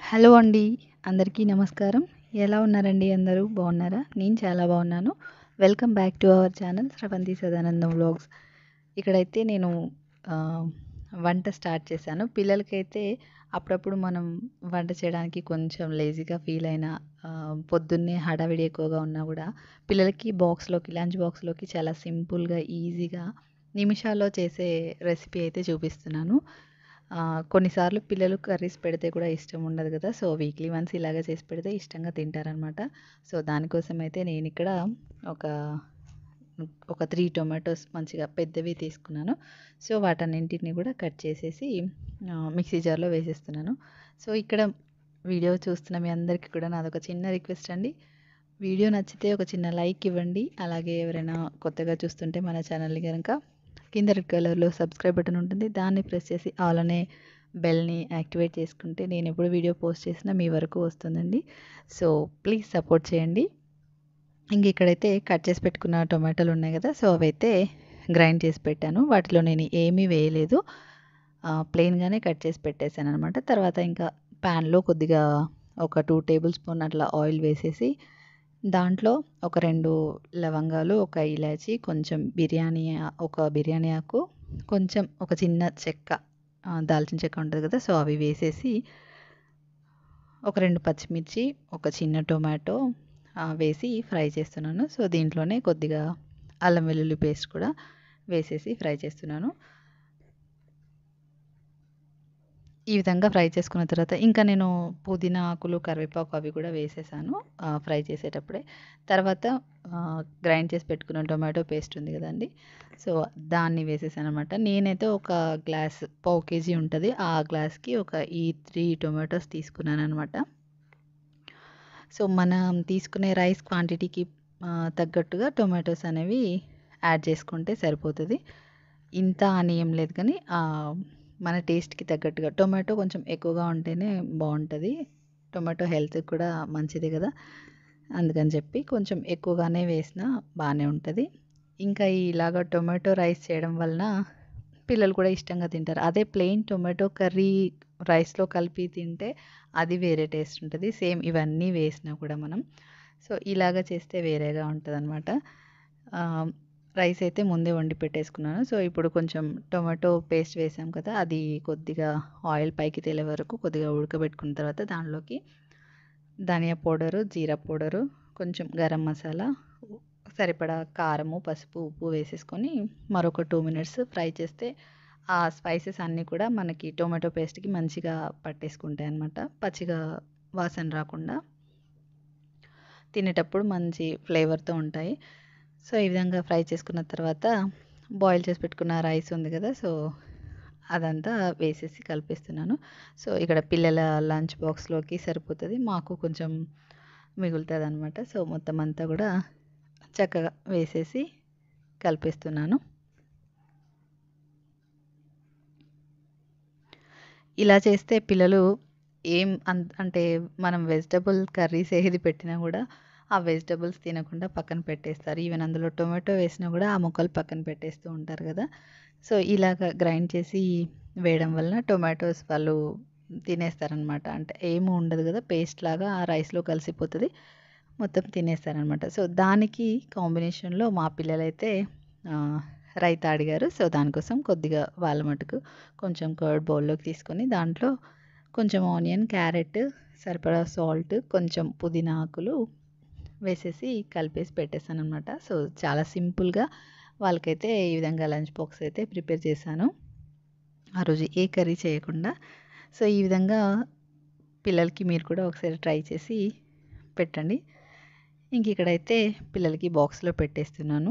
Hello అండి అందరికీ నమస్కారం ఎలా ఉన్నారండి అందరూ బాగున్నారా నేను చాలా బాగున్నాను welcome back to our channel Sravanthi Sadanandam vlogs ఇక్కడైతే నేను ఆ, వంట స్టార్ట్ చేశాను పిల్లలకైతే అప్పుడప్పుడు మనం వంట చేయడానికి కొంచెం లేజీగా ఫీల్ అయినా ఆ, పొద్దున్నే హడావిడి ఎక్కువగా ఉన్నా కూడా పిల్లలకి బాక్స్లోకి లంచ్ బాక్స్లోకి చాలా సింపుల్గా ఈజీగా నిమిషాల్లో చేసే రెసిపీ అయితే చూపిస్తున్నాను ఆ, కొన్నిసార్లు పిల్లలు కర్రీస్ పెడితే కూడా ఇష్టం ఉండదు కదా సో వీక్లీ వన్స్ ఇలాగ చేసి పెడితే ఇష్టంగా తింటారనమాట సో దానికోసం అయితే నేను ఇక్కడ ఒక ఒక త్రీ టొమాటోస్ మంచిగా పెద్దవి తీసుకున్నాను సో వాటన్నింటిని కూడా కట్ చేసేసి ఆ, మిక్సీ జార్లో వేసేస్తున్నాను సో ఇక్కడ వీడియో చూస్తున్న మీ అందరికీ కూడా నాదొక చిన్న రిక్వెస్ట్ అండి వీడియో నచ్చితే ఒక చిన్న లైక్ ఇవ్వండి అలాగే ఎవరైనా కొత్తగా చూస్తుంటే మన ఛానల్ని కనుక కింద రెడ్ కలర్లో సబ్స్క్రైబ్ బటన్ ఉంటుంది దాన్ని ప్రెస్ చేసి ఆల్ అనే బెల్ని యాక్టివేట్ చేసుకుంటే నేను ఎప్పుడు వీడియో పోస్ట్ చేసినా మీ వరకు వస్తుందండి సో ప్లీజ్ సపోర్ట్ చేయండి ఇంక ఇక్కడైతే కట్ చేసి పెట్టుకున్న టొమాటోలు ఉన్నాయి కదా సో అవైతే గ్రైండ్ చేసి పెట్టాను వాటిలో నేను ఏమీ వేయలేదు ప్లెయిన్గానే కట్ చేసి పెట్టేశాను అనమాట తర్వాత ఇంకా ప్యాన్లో కొద్దిగా ఒక టూ టేబుల్ స్పూన్ అట్లా ఆయిల్ వేసేసి దాంట్లో ఒక రెండు లవంగాలు ఒక ఇలాచి కొంచెం బిర్యానీ ఆ- ఒక బిర్యానీ ఆకు కొంచెం ఒక చిన్న చెక్క ఆ, దాల్చిన చెక్క ఉంటుంది కదా సో అవి వేసేసి ఒక రెండు పచ్చిమిర్చి ఒక చిన్న టొమాటో ఆ, వేసి ఫ్రై చేస్తున్నాను సో దీంట్లోనే కొద్దిగా అల్లం వెల్లుల్లి పేస్ట్ కూడా వేసేసి ఫ్రై చేస్తున్నాను ఈ విధంగా ఫ్రై చేసుకున్న తర్వాత ఇంకా నేను పుదీనా ఆకులు కరివేపాకు అవి కూడా వేసేసాను ఆ, ఫ్రై చేసేటప్పుడే తర్వాత గ్రైండ్ చేసి పెట్టుకున్న టొమాటో పేస్ట్ ఉంది కదండి సో దాన్ని వేసేసాను అనమాట నేనైతే ఒక గ్లాస్ పావు కేజీ ఉంటుంది ఆ గ్లాస్కి ఒక ఈ త్రీ టొమాటోస్ తీసుకున్నాను అనమాట సో మనం తీసుకునే రైస్ క్వాంటిటీకి ఆ, తగ్గట్టుగా టొమాటోస్ అనేవి యాడ్ చేసుకుంటే సరిపోతుంది ఇంత అని ఏం లేదు కానీ ఆ, మన టేస్ట్కి తగ్గట్టుగా టొమాటో కొంచెం ఎక్కువగా ఉంటేనే బాగుంటుంది టొమాటో హెల్త్ కూడా మంచిది కదా అందుకని చెప్పి కొంచెం ఎక్కువగానే వేసినా బాగానే ఉంటుంది ఇంకా ఇలాగ టొమాటో రైస్ చేయడం వలన పిల్లలు కూడా ఇష్టంగా తింటారు అదే ప్లెయిన్ టొమాటో కర్రీ రైస్లో కలిపి తింటే అది వేరే టేస్ట్ ఉంటుంది సేమ్ ఇవన్నీ వేసినా కూడా మనం సో ఇలాగ చేస్తే వేరేగా ఉంటుంది అనమాట రైస్ అయితే ముందే వండి పెట్టేసుకున్నాను సో ఇప్పుడు కొంచెం టొమాటో పేస్ట్ వేసాం కదా అది కొద్దిగా ఆయిల్ పైకి తేలే వరకు కొద్దిగా ఉడకబెట్టుకున్న తర్వాత దానిలోకి ధనియా పౌడరు జీరా పౌడరు కొంచెం గరం మసాలా సరిపడా కారము పసుపు ఉప్పు వేసేసుకొని మరొక టూ మినిట్స్ ఫ్రై చేస్తే ఆ స్పైసెస్ అన్నీ కూడా మనకి టొమాటో పేస్ట్కి మంచిగా పట్టేసుకుంటాయి అన్నమాట పచ్చిగా వాసన రాకుండా తినేటప్పుడు మంచి ఫ్లేవర్తో ఉంటాయి సో ఈ విధంగా ఫ్రై చేసుకున్న తర్వాత బాయిల్ చేసి పెట్టుకున్న రైస్ ఉంది కదా సో అదంతా వేసేసి కలిపిస్తున్నాను సో ఇక్కడ పిల్లల లంచ్ బాక్స్లోకి సరిపోతుంది మాకు కొంచెం మిగులుతుంది అనమాట సో మొత్తం అంతా కూడా చక్కగా వేసేసి కలిపిస్తున్నాను ఇలా చేస్తే పిల్లలు ఏం అన్ అంటే మనం వెజిటబుల్ కర్రీస్ ఏది పెట్టినా కూడా ఆ వెజిటబుల్స్ తినకుండా పక్కన పెట్టేస్తారు ఈవెన్ అందులో టొమాటో వేసినా కూడా ఆ ముక్కలు పక్కన పెట్టేస్తూ ఉంటారు కదా సో ఇలాగ గ్రైండ్ చేసి వేయడం వలన టొమాటోస్ వాళ్ళు తినేస్తారనమాట అంటే ఏమి ఉండదు కదా పేస్ట్ లాగా ఆ రైస్లో కలిసిపోతుంది మొత్తం తినేస్తారనమాట సో దానికి కాంబినేషన్లో మా పిల్లలైతే ఆ, రైతా అడిగారు సో దానికోసం కొద్దిగా వాళ్ళ మటుకు కొంచెం కర్డ్ బౌల్లోకి తీసుకొని దాంట్లో కొంచెం ఆనియన్ క్యారెట్ సరిపడా సాల్ట్ కొంచెం పుదీనా ఆకులు వేసేసి కలిపేసి పెట్టేసాను అనమాట సో చాలా సింపుల్గా వాళ్ళకైతే ఈ విధంగా లంచ్ బాక్స్ అయితే ప్రిపేర్ చేశాను ఆ రోజు ఏ కర్రీ చేయకుండా సో ఈ విధంగా పిల్లలకి మీరు కూడా ఒకసారి ట్రై చేసి పెట్టండి ఇంక ఇక్కడైతే పిల్లలకి బాక్స్లో పెట్టేస్తున్నాను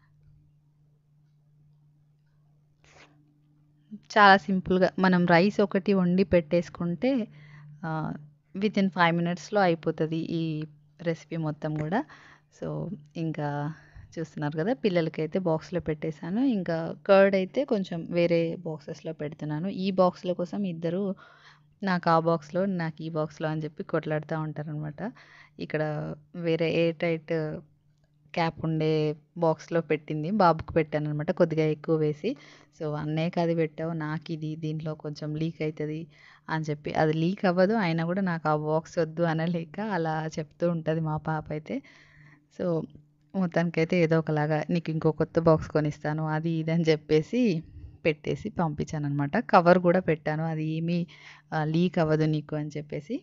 చాలా సింపుల్గా మనం రైస్ ఒకటి వండి పెట్టేసుకుంటే విత్ ఇన్ ఫైవ్ మినిట్స్లో అయిపోతుంది ఈ రెసిపీ మొత్తం కూడా సో ఇంకా చూస్తున్నారు కదా పిల్లలకైతే బాక్స్లో పెట్టేశాను ఇంకా కర్డ్ అయితే కొంచెం వేరే బాక్సెస్లో పెడుతున్నాను ఈ బాక్స్ల కోసం ఇద్దరు నాకు ఆ బాక్స్లో నాకు ఈ బాక్స్లో అని చెప్పి కొట్లాడుతూ ఉంటారనమాట ఇక్కడ వేరే ఎయిర్ టైట్ క్యాప్ ఉండే బాక్స్‌లో పెట్టింది. బాబుకి పెట్టాననమాట కొద్దిగా ఎక్కువ వేసి. సో, "అన్నయ్యకి అది పెట్టావు. నాకిది దీంట్లో కొంచెం లీక్ అయితది" అని చెప్పి అది లీక్ అవ్వదు. అయినా కూడా నాకు ఆ బాక్స్ వద్దు అనలేక అలా చెప్తూ ఉంటది మా పాప అయితే. సో, మొత్తానికైతే ఏదో ఒకలాగా "నీకు ఇంకో కొత్త బాక్స్ కొనిస్తాను" అది ఇది అని చెప్పేసి పెట్టేసి పంపించాననమాట. కవర్ కూడా పెట్టాను. అది ఏమీ ఆహ్, లీక్ అవ్వదు నీకు అని చెప్పేసి.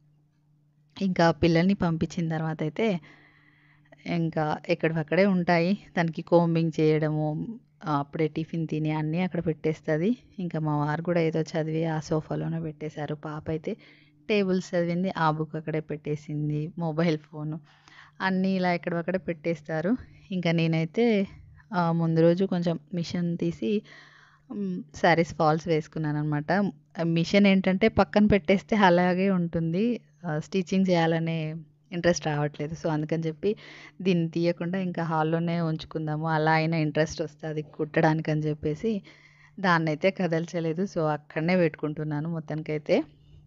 ఇంకా పిల్లల్ని పంపించిన తర్వాత అయితే ఇంకా ఎక్కడివక్కడే ఉంటాయి. తనకి కోంబింగ్ చేయడము, ఆహ్, అప్పుడే టిఫిన్ తిని అన్నీ అక్కడ పెట్టేస్తది. ఇంకా మా వారు కూడా ఏదో చదివి ఆ సోఫాలోనే పెట్టేశారు. పాప అయితే టేబుల్స్ చదివింది. ఆ బుక్ అక్కడే పెట్టేసింది. మొబైల్ ఫోను అన్నీ ఇలా ఎక్కడివక్కడే పెట్టేస్తారు. ఇంకా నేనైతే ఆహ్, ముందు రోజు కొంచెం మిషన్ తీసి హ్మ్, శారీస్ ఫాల్స్ వేసుకున్నాననమాట. మిషన్ ఏంటంటే పక్కన పెట్టేస్తే అలాగే ఉంటుంది. ఆహ్, స్టిచ్చింగ్ చేయాలనే ఇంట్రెస్ట్ రావట్లేదు. సో, అందుకని చెప్పి దీన్ని తీయకుండా ఇంకా హాల్లోనే ఉంచుకుందాము. అలా అయినా ఇంట్రెస్ట్ వస్తది కుట్టడానికి అని చెప్పేసి దాన్నైతే కదల్చలేదు. సో, అక్కడనే పెట్టుకుంటున్నాను మొత్తానికైతే.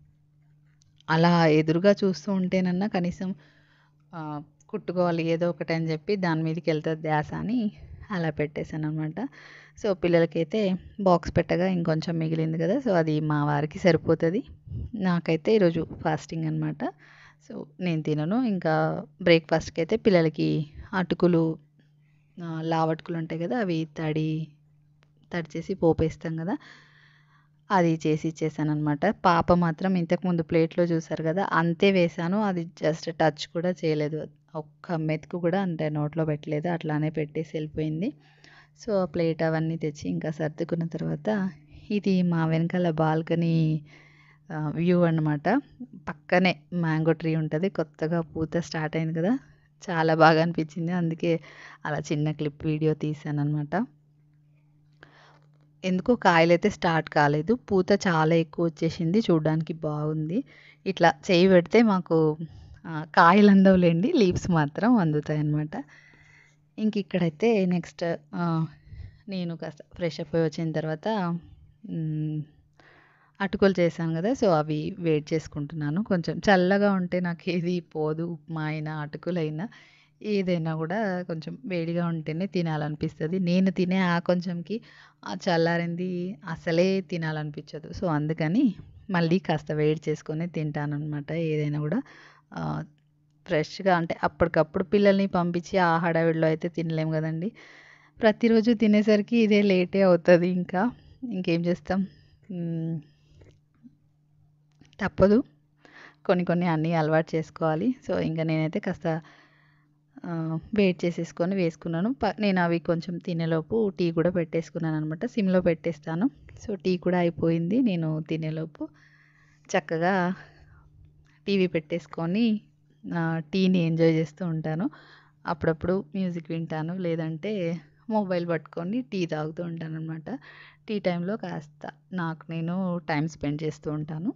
అలా ఎదురుగా చూస్తూ ఉంటేనన్నా కనీసం ఆహ్, కుట్టుకోవాలి ఏదో ఒకటి అని చెప్పి దాని మీదకెళ్తది ధ్యాస అని అలా పెట్టేసాననమాట. సో, పిల్లలకైతే బాక్స్ పెట్టగా ఇంకొంచెం మిగిలింది కదా! సో, అది మా వారికి సరిపోతది. నాకైతే ఈరోజు ఫాస్టింగ్ అనమాట. సో, నేను తినను. ఇంకా బ్రేక్‌ఫాస్ట్‌కైతే పిల్లలకి అటుకులు ఆహ్, లావటుకులు ఉంటాయి కదా! అవి తడి తడిచేసి పోపేస్తాం కదా! అది చేసి ఇచ్చేసాననమాట. పాప మాత్రం ఇంతకుముందు ప్లేట్‌లో చూసారు కదా! అంతే వేశాను. అది జస్ట్ టచ్ కూడా చేయలేదు. ఒక్క మెతుకు కూడా అంటే నోట్లో పెట్టలేదు. అట్లానే పెట్టేసి ఎళ్ళిపోయింది. సో, ఆ ప్లేట్ అవన్నీ తెచ్చి ఇంకా సర్దుకున్న తర్వాత ఇది మా వెనకాల బాల్కనీ ఆహ్, వ్యూ అనమాట. పక్కనే మ్యాంగో ట్రీ ఉంటది. కొత్తగా పూత స్టార్ట్ అయింది కదా! చాలా బాగా అనిపించింది. అందుకే అలా చిన్న క్లిప్ వీడియో తీశాననమాట. ఎందుకో కాయలైతే స్టార్ట్ కాలేదు. పూత చాలా ఎక్కువ వచ్చేసింది. చూడ్డానికి బాగుంది. ఇట్లా చెయ్యి పెడితే మాకు ఆహ్, కాయలు అందవులెండి. లీవ్స్ మాత్రం అందుతాయనమాట. ఇంక ఇక్కడైతే నెక్స్ట్ ఆహ్, నేను కాస్త ఫ్రెష్ అప్ అయ్యి వచ్చిన తర్వాత హ్మ్, అటుకులు చేశాను కదా! సో, అవి వేడి చేసుకుంటున్నాను. కొంచెం చల్లగా ఉంటే నాకేది పోదు. ఉప్మా అయినా, అటుకులైనా ఏదైనా కూడా కొంచెం వేడిగా ఉంటేనే తినాలనిపిస్తది. నేను తినే ఆ కొంచెంకి ఆ చల్లారింది అసలే తినాలనిపించదు. సో, అందుకని మళ్ళీ కాస్త వేడి చేసుకొనే తింటాననమాట ఏదైనా కూడా. ఆహ్, ఫ్రెష్‌గా అంటే అప్పటికప్పుడు పిల్లల్ని పంపించి ఆ హడావిడిలో అయితే తినలేం కదండీ! ప్రతిరోజు తినేసరికి ఇదే లేటే అవుతది ఇంకా. ఇంకేం చేస్తాం. హ్మ్. తప్పదు. కొన్ని కొన్ని అన్నీ అలవాటు చేసుకోవాలి. సో, ఇంక నేనైతే కాస్త ఆహ్, వేడి చేసేసుకొని వేసుకున్నాను. ప నేను అవి కొంచెం తినేలోపు టీ కూడా పెట్టేసుకున్నాననమాట. సిమ్‌లో పెట్టేస్తాను. సో, టీ కూడా అయిపోయింది. నేను తినేలోపు చక్కగా టీవీ పెట్టేసుకొని ఆహ్, టీని ఎంజాయ్ చేస్తూ ఉంటాను. అప్పుడప్పుడు మ్యూజిక్ వింటాను. లేదంటే మొబైల్ పట్టుకొని టీ తాగుతూ ఉంటాననమాట. టీ టైంలో కాస్త నాకు నేను టైమ్ స్పెండ్ చేస్తూ ఉంటాను.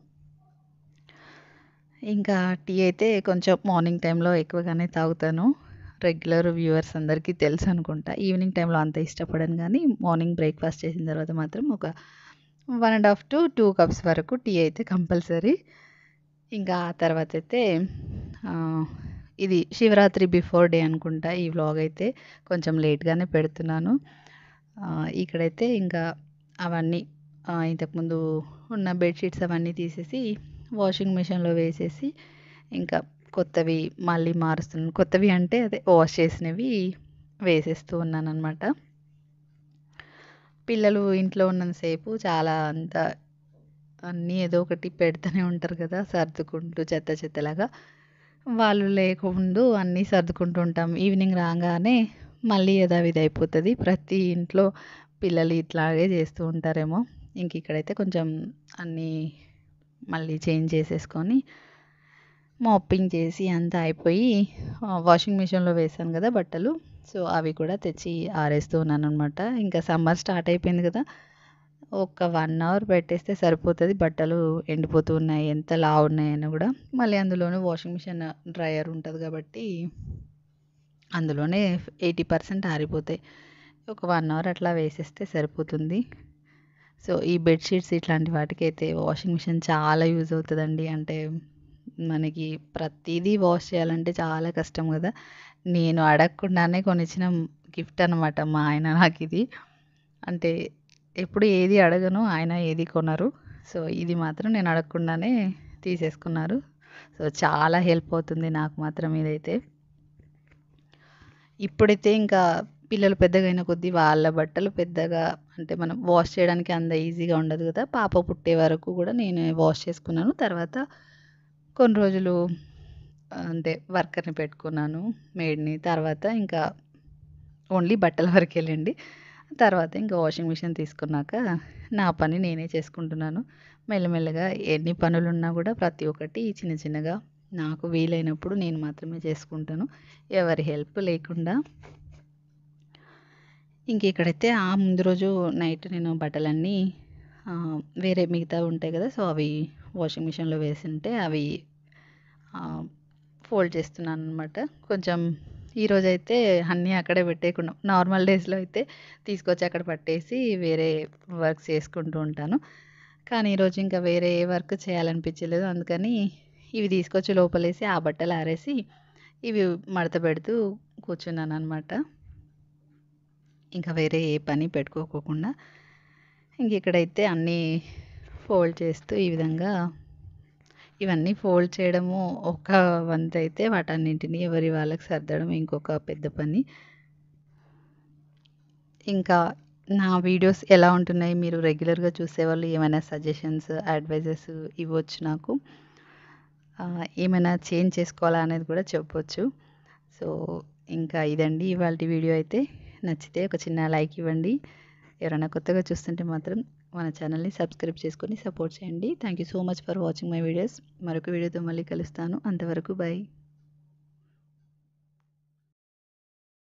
ఇంకా టీ అయితే కొంచెం మార్నింగ్ టైంలో ఎక్కువగానే తాగుతాను. రెగ్యులర్ వ్యూవర్స్ అందరికీ తెలుసనుకుంటా. ఈవినింగ్ టైంలో అంత ఇష్టపడను గానీ, మార్నింగ్ బ్రేక్‌ఫాస్ట్ చేసిన తర్వాత మాత్రం ఒక 1 ½ టు 2 కప్స్ వరకు టీ అయితే కంపల్సరీ. ఇంకా ఆ తర్వాతైతే ఆహ్, ఇది శివరాత్రి బిఫోర్ డే అనుకుంటా ఈ వ్లాగ్ అయితే కొంచెం లేట్‌గానే పెడుతున్నాను. ఆహ్, ఇక్కడైతే ఇంకా అవన్నీ ఆహ్, ఇంతకుముందు ఉన్న బెడ్‌షీట్స్ అవన్నీ తీసేసి వాషింగ్ మిషన్‌లో వేసేసి ఇంకా కొత్తవి మళ్ళీ మారుస్తున్నాను. కొత్తవి అంటే అదే వాష్ చేసినవి వేసేస్తూ ఉన్నాననమాట. పిల్లలు ఇంట్లో ఉన్నంత సేపు చాలా అంత అన్నీ ఏదో ఒకటి పెడుతూనే ఉంటారు కదా! సర్దుకుంటూ చెత్త చెత్తలాగా. వాళ్ళు లేకముందు అన్నీ సర్దుకుంటూ ఉంటాం. ఈవినింగ్ రాంగానే మళ్ళీ యథావిధి అయిపోతది. ప్రతి ఇంట్లో పిల్లలు ఇట్లాగే చేస్తూ ఉంటారేమో. ఇంక ఇక్కడైతే కొంచెం అన్నీ మళ్ళీ చేంజ్ చేసేసుకొని మాపింగ్ చేసి అంతా అయిపోయి ఆహ్, వాషింగ్ మిషన్‌లో వేశాను కదా బట్టలు. సో, అవి కూడా తెచ్చి ఆరేస్తూ ఉన్నాననమాట. ఇంకా సమ్మర్ స్టార్ట్ అయిపోయింది కదా! ఒక 1 అవర్ పెట్టేస్తే సరిపోతది. బట్టలు ఎండిపోతూ ఉన్నాయి. ఎంత లావు ఉన్నాయని కూడా. మళ్ళీ అందులోనూ వాషింగ్ మిషన్ డ్రైయర్ ఉంటది కాబట్టి అందులోనే 80% ఆరిపోతాయి. ఒక 1 అవర్ అట్లా వేసేస్తే సరిపోతుంది. సో, ఈ బెడ్‌షీట్స్ ఇట్లాంటి వాటికైతే వాషింగ్ మిషన్ చాలా యూజ్ అవుతదండి. అంటే మనకి ప్రతీదీ వాష్ చేయాలంటే చాలా కష్టం కదా! నేను అడగకుండానే కొనిచ్చిన గిఫ్ట్ అనమాట మా ఆయన నాకు ఇది అంటే ఎప్పుడు ఏది అడగను ఆయన ఏది కొనరు సో ఇది మాత్రం నేను అడగకుండానే తీసేసుకున్నారు సో చాలా హెల్ప్ అవుతుంది నాకు మాత్రం ఇదైతే ఇప్పుడైతే ఇంకా పిల్లలు పెద్దగా అయిన కొద్దీ వాళ్ళ బట్టలు పెద్దగా అంటే మనం వాష్ చేయడానికి అంత ఈజీగా ఉండదు కదా పాప పుట్టే వరకు కూడా నేను వాష్ చేసుకున్నాను తర్వాత కొన్ని రోజులు అంటే వర్కర్ని పెట్టుకున్నాను మేడ్ని తర్వాత ఇంకా ఓన్లీ బట్టల వరకు వెళ్ళండి తర్వాత ఇంకా వాషింగ్ మిషన్ తీసుకున్నాక నా పని నేనే చేసుకుంటున్నాను మెల్లమెల్లగా ఎన్ని పనులు ఉన్నా కూడా ప్రతి ఒక్కటి చిన్న చిన్నగా నాకు వీలైనప్పుడు నేను మాత్రమే చేసుకుంటాను ఎవరి హెల్ప్ లేకుండా ఇంక ఇక్కడైతే ఆ ముందు రోజు నైట్ నేను బట్టలన్నీ వేరే మిగతా ఉంటాయి కదా సో అవి వాషింగ్ మిషన్లో వేసింటే అవి ఫోల్డ్ చేస్తున్నాను అనమాట కొంచెం ఈరోజు అయితే అన్నీ అక్కడే పెట్టేయకుండా నార్మల్ డేస్లో అయితే తీసుకొచ్చి అక్కడ పట్టేసి వేరే వర్క్ చేసుకుంటూ ఉంటాను కానీ ఈరోజు ఇంకా వేరే ఏ వర్క్ చేయాలనిపించలేదు అందుకని ఇవి తీసుకొచ్చి లోపలేసి ఆ బట్టలు ఆరేసి ఇవి మడత పెడుతూ కూర్చున్నాను అనమాట ఇంకా వేరే ఏ పని పెట్టుకోకుండా ఇంక ఇక్కడైతే అన్నీ ఫోల్డ్ చేస్తూ ఈ విధంగా ఇవన్నీ ఫోల్డ్ చేయడము ఒక వంతు అయితే వాటన్నింటినీ ఎవరి వాళ్ళకి సర్దడం ఇంకొక పెద్ద పని ఇంకా నా వీడియోస్ ఎలా ఉంటున్నాయి మీరు రెగ్యులర్గా చూసేవాళ్ళు ఏమైనా సజెషన్స్ అడ్వైజెస్ ఇవ్వచ్చు నాకు ఏమైనా చేంజ్ చేసుకోవాలా అనేది కూడా చెప్పొచ్చు సో ఇంకా ఇదండి ఇవాళ వీడియో అయితే నచ్చితే ఒక చిన్న లైక్ ఇవ్వండి ఎవరైనా కొత్తగా చూస్తుంటే మాత్రం మన ఛానల్ని సబ్స్క్రైబ్ చేసుకొని సపోర్ట్ చేయండి thank you so much for watching my videos మరొక వీడియోతో మళ్ళీ కలుస్తాను అంతవరకు బాయ్